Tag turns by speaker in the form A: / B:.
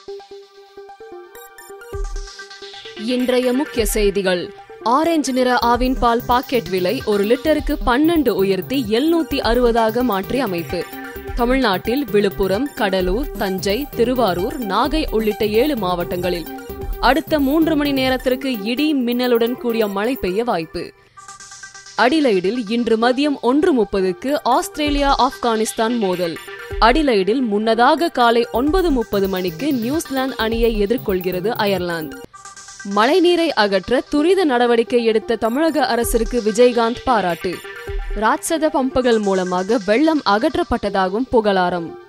A: இன்றைய முக்கிய செய்திகள் ஆரஞ்சு நிற ஆவின் பால் பாக்கெட் விலை ஒரு லிட்டருக்கு பன்னெண்டு உயர்த்தி எழுநூத்தி அறுபதாக மாற்றி அமைப்பு தமிழ்நாட்டில் விழுப்புரம் கடலூர் தஞ்சை திருவாரூர் நாகை உள்ளிட்ட ஏழு மாவட்டங்களில் அடுத்த மூன்று மணி நேரத்திற்கு இடி மின்னலுடன் கூடிய மழை பெய்ய வாய்ப்பு அடிலைடில் இன்று மதியம் ஒன்று முப்பதுக்கு ஆஸ்திரேலியா ஆப்கானிஸ்தான் மோதல் அடிலைடில் முன்னதாக காலை ஒன்பது முப்பது மணிக்கு நியூசிலாந்து அணியை எதிர்கொள்கிறது அயர்லாந்து மழைநீரை அகற்ற துரித நடவடிக்கை எடுத்த தமிழக அரசிற்கு விஜயகாந்த் பாராட்டு ராட்சத பம்புகள் மூலமாக வெள்ளம் அகற்றப்பட்டதாகவும் புகழாரம்